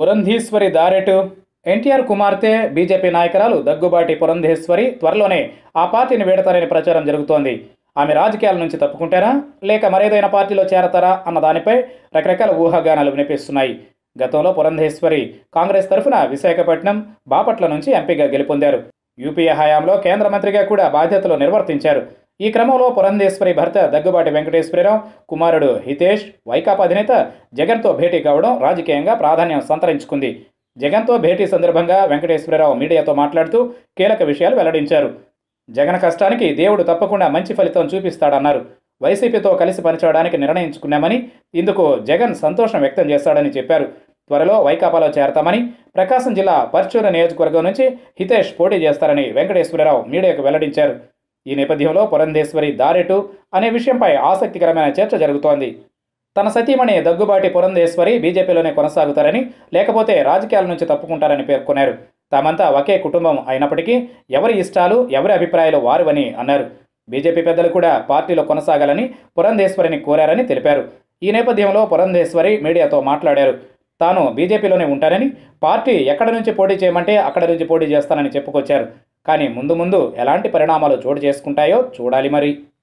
పురంధీశ్వరి దారెటు ఎన్టీఆర్ కుమార్తె బీజేపీ నాయకురాలు దగ్గుబాటి పురంధేశ్వరి త్వరలోనే ఆ పార్టీని వీడతారని ప్రచారం జరుగుతోంది ఆమె రాజకీయాల నుంచి తప్పుకుంటారా లేక మరేదైనా పార్టీలో చేరతారా అన్న దానిపై రకరకాల ఊహాగానాలు వినిపిస్తున్నాయి గతంలో పురంధేశ్వరి కాంగ్రెస్ తరఫున విశాఖపట్నం బాపట్ల నుంచి ఎంపీగా గెలుపొందారు యూపీఏ హయాంలో కేంద్ర మంత్రిగా కూడా బాధ్యతలు నిర్వర్తించారు ఈ క్రమంలో పురంధేశ్వరి భర్త దగ్గుబాటి వెంకటేశ్వరరావు కుమారుడు హితేష్ వైకాపా అధినేత జగన్తో భేటీ కావడం రాజకీయంగా ప్రాధాన్యం సంతరించుకుంది జగన్తో భేటీ సందర్భంగా వెంకటేశ్వరరావు మీడియాతో మాట్లాడుతూ కీలక విషయాలు వెల్లడించారు జగన్ కష్టానికి దేవుడు తప్పకుండా మంచి ఫలితం చూపిస్తాడన్నారు వైసీపీతో కలిసి పనిచేయడానికి నిర్ణయించుకున్నామని ఇందుకు జగన్ సంతోషం వ్యక్తం చేశాడని చెప్పారు త్వరలో వైకాపాలో చేరతామని ప్రకాశం జిల్లా పర్చూరు నియోజకవర్గం నుంచి హితేష్ పోటీ చేస్తారని వెంకటేశ్వరరావు మీడియాకు వెల్లడించారు ఈ నేపథ్యంలో పురంధేశ్వరి దారెటు అనే విషయంపై ఆసక్తికరమైన చర్చ జరుగుతోంది తన సతీమణి దగ్గుబాటి పురంధేశ్వరి బీజేపీలోనే కొనసాగుతారని లేకపోతే రాజకీయాల నుంచి తప్పుకుంటారని పేర్కొన్నారు తామంతా ఒకే కుటుంబం అయినప్పటికీ ఎవరి ఇష్టాలు ఎవరి అభిప్రాయాలు వారువని అన్నారు బీజేపీ పెద్దలు కూడా పార్టీలో కొనసాగాలని పురంధేశ్వరిని కోరారని తెలిపారు ఈ నేపథ్యంలో పురంధేశ్వరి మీడియాతో మాట్లాడారు తాను బీజేపీలోనే ఉంటానని పార్టీ ఎక్కడ నుంచి పోటీ చేయమంటే అక్కడ నుంచి పోటీ చేస్తానని చెప్పుకొచ్చారు కానీ ముందు ముందు ఎలాంటి పరిణామాలు చోటు చేసుకుంటాయో చూడాలి మరి